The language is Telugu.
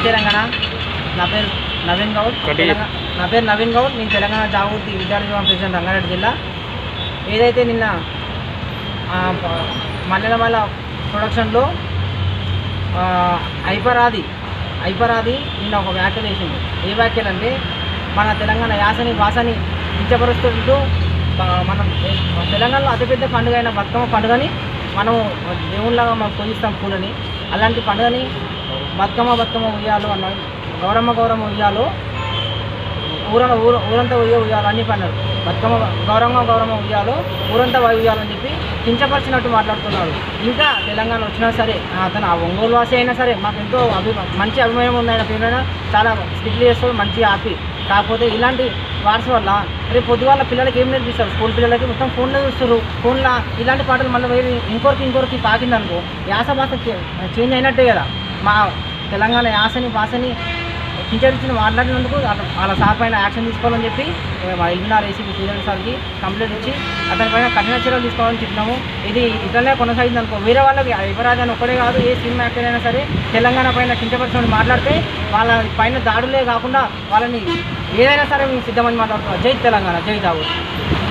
తెలంగాణ నా పేరు నవీన్ గౌడ్ ఒకటి. తెలంగాణ నా పేరు నవీన్ గౌడ్ నేను తెలంగాణ జాగృతి విద్యార్థి విభాగం ప్రెసిడెంట్ రంగారెడ్డి జిల్లా ఏదైతే నిన్న ఆ, ప- మల్లెలమల ప్రొడక్షన్లో ఆ, ఐపరాది ఐపరాది నిన్న ఒక వ్యాఖ్యలు వేసింది ఏ వ్యాఖ్యలు అంటే మన తెలంగాణ యాసని భాషని కించపరుస్తుంటూ బ- మనం ఏ- మన తెలంగాణలో అతిపెద్ద పండుగ అయిన బతుకమ్మ పండుగని మనం దేవుళ్ళగా మనం పూజిస్తాం పూలని అలాంటి పండుగని బతుకమ్మ బతుకమ్మ ఉయ్యాలు అన్న గౌరమ్మ గౌరమ్మ ఉయ్యాలు ఊర ఊర ఊరంతా ఉయ్య ఉయ్యాలు అని చెప్పి అన్నాడు బతుకమ్మ గౌరమ్మ గౌరమ్మ ఉయ్యాలు ఊరంతా వై ఉయ్యాలని చెప్పి కించపరిచినట్టు మాట్లాడుతున్నాడు ఇంకా తెలంగాణ వచ్చినా సరే అతను ఆ ఒంగోలు వాసి అయినా సరే మాకు ఎంతో అభి మంచి అభిమానం ఉంది ఆయన పేరు చాలా స్ట్రిక్ట్లీ చేస్తాడు మంచిగా హ్యాపీ కాకపోతే ఇలాంటి వాట్స్ వల్ల రేపు పొద్దుగాల పిల్లలకి ఏం నేర్పిస్తారు స్కూల్ పిల్లలకి మొత్తం ఫోన్లో చూస్తారు ఫోన్లో ఇలాంటి పాటలు మళ్ళీ వేరే ఇంకొకరికి ఇంకొకరికి పాకిందనుకో యాస భాష చేంజ్ అయినట్టే కదా మా తెలంగాణ యాసని భాషని కించరించి మాట్లాడినందుకు అత- వాళ్ళ సార్ పైన యాక్షన్ తీసుకోవాలని చెప్పి ఏ, మా ఎల్బినార్ ఏసీపీ శ్రీధర్ సార్కి కంప్లైంట్ ఇచ్చి అతని పైన కఠిన చర్యలు తీసుకోవాలని చెప్పినాము ఇది ఇట్లనే కొనసాగింది అనుకో వేరే వాళ్ళకి యువరాజ్ అని ఒక్కడే కాదు ఏ సినిమా యాక్టర్ అయినా సరే తెలంగాణ పైన కించపరిచిన మాట్లాడితే వాళ్ళ పైన దాడులే కాకుండా వాళ్ళని ఏదైనా సరే మేము సిద్ధమని మాట్లాడుతున్నాం జై తెలంగాణ జై జాగూర్